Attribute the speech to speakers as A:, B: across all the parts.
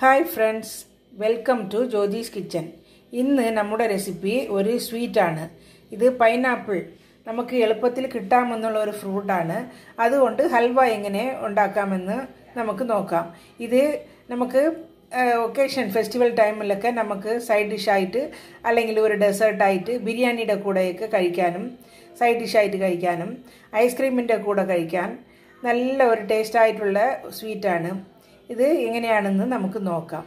A: hi friends welcome to Jyothi's kitchen ഇന്ന് നമ്മുടെ recipe ഒരു സ്വീറ്റാണ് ഇത് പൈനാപ്പിൾ നമുക്ക് എളുപ്പത്തിൽ കിട്ടാമെന്നുള്ള ഒരു ഫ്രൂട്ടാണ് അതുകൊണ്ട് ഹൽവ എങ്ങനെ ഉണ്ടാക്കാമെന്ന് നമുക്ക് നോക്കാം ഇത് നമുക്ക് ഒക്കേഷൻ ഫെസ്റ്റിവൽ ടൈമിലൊക്കെ നമുക്ക് സൈഡ് ഡിഷായിട്ട് അല്ലെങ്കിൽ ഒരു ഡെസേർട്ടായിട്ട് ബിരിയാണിയുടെ കൂടെയൊക്കെ കഴിക്കാനും സൈഡ് ഡിഷായിട്ട് കഴിക്കാനും ഐസ്ക്രീമിൻ്റെ കൂടെ കഴിക്കാൻ നല്ല ഒരു ടേസ്റ്റ് ആയിട്ടുള്ള സ്വീറ്റാണ് ഇത് എങ്ങനെയാണെന്ന് നമുക്ക് നോക്കാം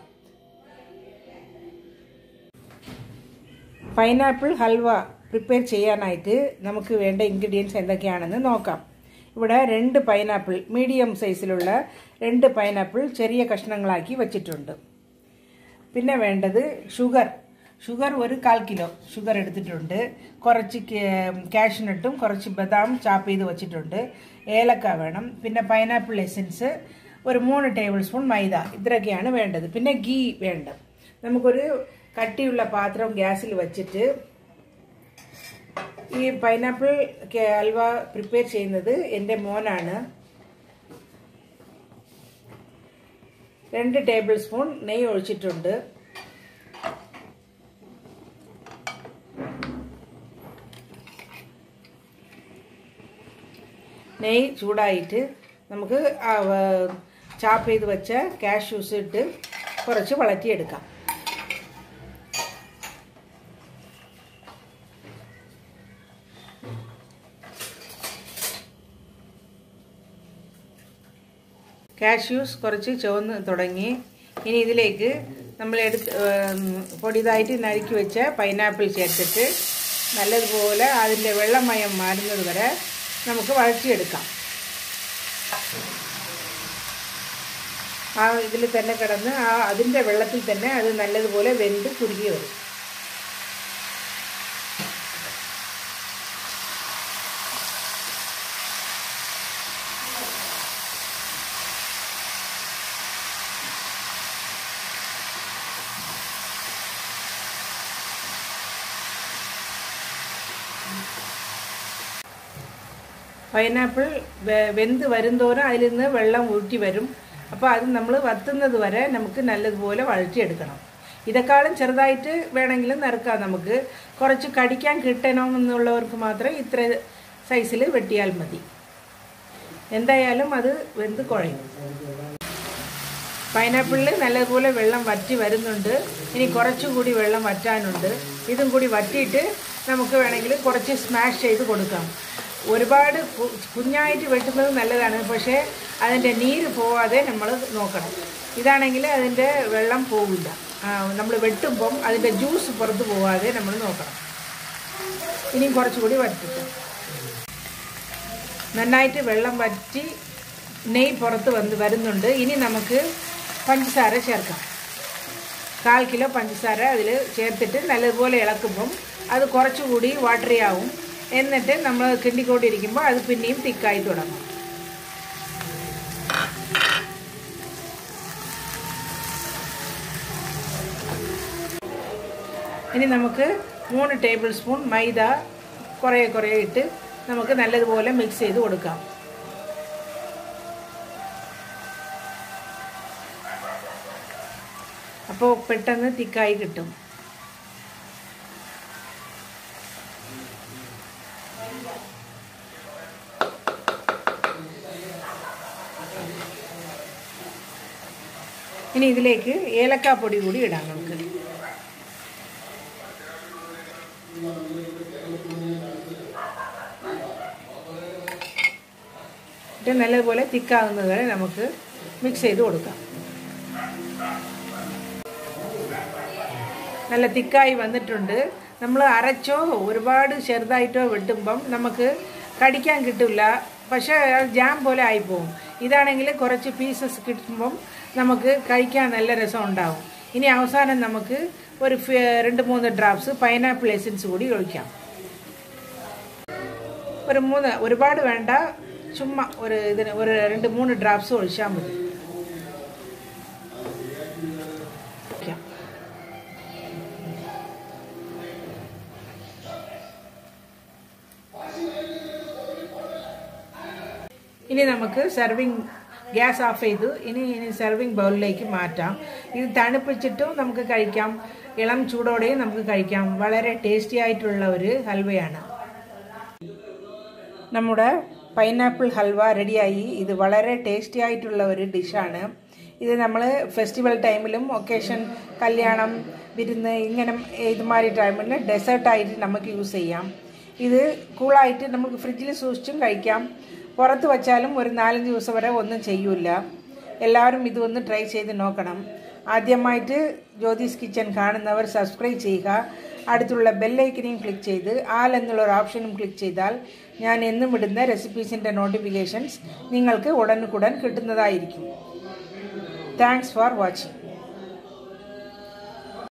A: പൈനാപ്പിൾ ഹൽവ പ്രിപ്പയർ ചെയ്യാനായിട്ട് നമുക്ക് വേണ്ട ഇൻഗ്രീഡിയൻസ് എന്തൊക്കെയാണെന്ന് നോക്കാം ഇവിടെ രണ്ട് പൈനാപ്പിൾ മീഡിയം സൈസിലുള്ള രണ്ട് പൈനാപ്പിൾ ചെറിയ കഷ്ണങ്ങളാക്കി വച്ചിട്ടുണ്ട് പിന്നെ വേണ്ടത് ഷുഗർ ഷുഗർ ഒരു കാൽ കിലോ ഷുഗർ എടുത്തിട്ടുണ്ട് കുറച്ച് കാഷ്നട്ടും കുറച്ച് ബദാം ചാപ്പ് ചെയ്ത് വെച്ചിട്ടുണ്ട് ഏലക്ക വേണം പിന്നെ പൈനാപ്പിൾ എസൻസ് ഒരു മൂന്ന് ടേബിൾ സ്പൂൺ മൈദ ഇത്രയൊക്കെയാണ് വേണ്ടത് പിന്നെ ഗീ വേണ്ട നമുക്കൊരു കട്ടിയുള്ള പാത്രം ഗ്യാസിൽ വെച്ചിട്ട് ഈ പൈനാപ്പിൾ ഹൽവ പ്രിപ്പയർ ചെയ്യുന്നത് എൻ്റെ മോനാണ് രണ്ട് ടേബിൾ സ്പൂൺ നെയ്യ് ഒഴിച്ചിട്ടുണ്ട് നെയ്യ് ചൂടായിട്ട് നമുക്ക് ചാപ്പ് ചെയ്ത് വെച്ച കാഷ്യൂസ് ഇട്ട് കുറച്ച് വളർത്തിയെടുക്കാം കാഷ്യൂസ് കുറച്ച് ചുവന്ന് തുടങ്ങി ഇനി ഇതിലേക്ക് നമ്മൾ എടുത്ത് പൊടിയതായിട്ട് നറുക്കി വെച്ച പൈനാപ്പിൾ ചേർത്തിട്ട് നല്ലതുപോലെ അതിൻ്റെ വെള്ളമയം മാറുന്നത് വരെ നമുക്ക് വഴറ്റിയെടുക്കാം ആ ഇതിൽ തന്നെ കിടന്ന് ആ അതിൻ്റെ വെള്ളത്തിൽ തന്നെ അത് നല്ലതുപോലെ വെന്ത് കുറുകി വരും പൈനാപ്പിൾ വെന്ത് വരുന്തോറും അതിൽ നിന്ന് വെള്ളം ഊറ്റി വരും അപ്പോൾ അത് നമ്മൾ വത്തുന്നത് വരെ നമുക്ക് നല്ലതുപോലെ വഴറ്റിയെടുക്കണം ഇതെക്കാളും ചെറുതായിട്ട് വേണമെങ്കിലും നിറക്കാം നമുക്ക് കുറച്ച് കടിക്കാൻ കിട്ടണമെന്നുള്ളവർക്ക് മാത്രം ഇത്ര സൈസിൽ വെട്ടിയാൽ മതി എന്തായാലും അത് വെന്ത് കുഴയും പൈനാപ്പിളിൽ നല്ലതുപോലെ വെള്ളം വറ്റി വരുന്നുണ്ട് ഇനി കുറച്ചുകൂടി വെള്ളം വറ്റാനുണ്ട് ഇതും കൂടി വറ്റിയിട്ട് നമുക്ക് വേണമെങ്കിൽ കുറച്ച് സ്മാഷ് ചെയ്ത് കൊടുക്കാം ഒരുപാട് കുഞ്ഞായിട്ട് വെട്ടുന്നത് നല്ലതാണ് പക്ഷേ അതിൻ്റെ നീര് പോവാതെ നമ്മൾ നോക്കണം ഇതാണെങ്കിൽ അതിൻ്റെ വെള്ളം പോവില്ല നമ്മൾ വെട്ടുമ്പം അതിൻ്റെ ജ്യൂസ് പുറത്ത് പോവാതെ നമ്മൾ നോക്കണം ഇനിയും കുറച്ചുകൂടി വറ്റിക്കാം നന്നായിട്ട് വെള്ളം വറ്റി നെയ് പുറത്ത് വന്ന് വരുന്നുണ്ട് ഇനി നമുക്ക് പഞ്ചസാര ചേർക്കാം കാൽ കിലോ പഞ്ചസാര അതിൽ ചേർത്തിട്ട് നല്ലതുപോലെ ഇളക്കുമ്പം അത് കുറച്ചുകൂടി വാട്ടറി ആവും എന്നിട്ട് നമ്മൾ കിണ്ടിക്കൊണ്ടിരിക്കുമ്പോൾ അത് പിന്നെയും തിക്കായി തുടങ്ങും ഇനി നമുക്ക് മൂന്ന് ടേബിൾ സ്പൂൺ മൈദ കുറേ കുറേ ഇട്ട് നമുക്ക് നല്ലതുപോലെ മിക്സ് ചെയ്ത് കൊടുക്കാം അപ്പോൾ പെട്ടെന്ന് തിക്കായി കിട്ടും ഇനി ഇതിലേക്ക് ഏലക്കാപ്പൊടി കൂടി ഇടാം നമുക്ക് ഇത് നല്ലതുപോലെ തിക്കാവുന്നത് വരെ നമുക്ക് മിക്സ് ചെയ്ത് കൊടുക്കാം നല്ല തിക്കായി വന്നിട്ടുണ്ട് നമ്മൾ അരച്ചോ ഒരുപാട് ചെറുതായിട്ടോ വെട്ടുമ്പം നമുക്ക് കടിക്കാൻ കിട്ടില്ല പക്ഷേ ജാം പോലെ ആയിപ്പോവും ഇതാണെങ്കിൽ കുറച്ച് പീസസ് കിട്ടുമ്പം നമുക്ക് കഴിക്കാൻ നല്ല രസം ഉണ്ടാവും ഇനി അവസാനം നമുക്ക് ഒരു രണ്ട് മൂന്ന് ഡ്രാപ്സ് പൈനാപ്പിൾ എസൻസ് കൂടി ഒഴിക്കാം ഒരു മൂന്ന് ഒരുപാട് വേണ്ട ചുമ്മാ ഒരു ഇതിന് ഒരു രണ്ട് മൂന്ന് ഡ്രാപ്സ് ഒഴിച്ചാൽ മതി ഇനി നമുക്ക് സെർവിങ് ഗ്യാസ് ഓഫ് ചെയ്തു ഇനി ഇനി സെർവിങ് ബൗളിലേക്ക് മാറ്റാം ഇത് തണുപ്പിച്ചിട്ടും നമുക്ക് കഴിക്കാം ഇളം ചൂടോടെയും നമുക്ക് കഴിക്കാം വളരെ ടേസ്റ്റി ആയിട്ടുള്ള ഒരു ഹൽവയാണ് നമ്മുടെ പൈനാപ്പിൾ ഹൽവ റെഡിയായി ഇത് വളരെ ടേസ്റ്റി ആയിട്ടുള്ള ഒരു ഡിഷാണ് ഇത് നമ്മൾ ഫെസ്റ്റിവൽ ടൈമിലും ഒക്കേഷൻ കല്യാണം വിരുന്ന് ഇങ്ങനെ ഇതുമാതിരി ടൈമിൽ ഡെസേർട്ടായിട്ട് നമുക്ക് യൂസ് ചെയ്യാം ഇത് കൂളായിട്ട് നമുക്ക് ഫ്രിഡ്ജിൽ സൂക്ഷിച്ചും കഴിക്കാം പുറത്ത് വച്ചാലും ഒരു നാലഞ്ച് ദിവസം വരെ ഒന്നും ചെയ്യൂല എല്ലാവരും ഇതൊന്ന് ട്രൈ ചെയ്ത് നോക്കണം ആദ്യമായിട്ട് ജ്യോതിസ് കിച്ചൻ കാണുന്നവർ സബ്സ്ക്രൈബ് ചെയ്യുക അടുത്തുള്ള ബെല്ലൈക്കനെയും ക്ലിക്ക് ചെയ്ത് ആൽ എന്നുള്ള ഒരു ഓപ്ഷനും ക്ലിക്ക് ചെയ്താൽ ഞാൻ എന്നും ഇടുന്ന റെസിപ്പീസിൻ്റെ നോട്ടിഫിക്കേഷൻസ് നിങ്ങൾക്ക് ഉടനുകുടൻ കിട്ടുന്നതായിരിക്കും താങ്ക്സ് ഫോർ വാച്ചിങ്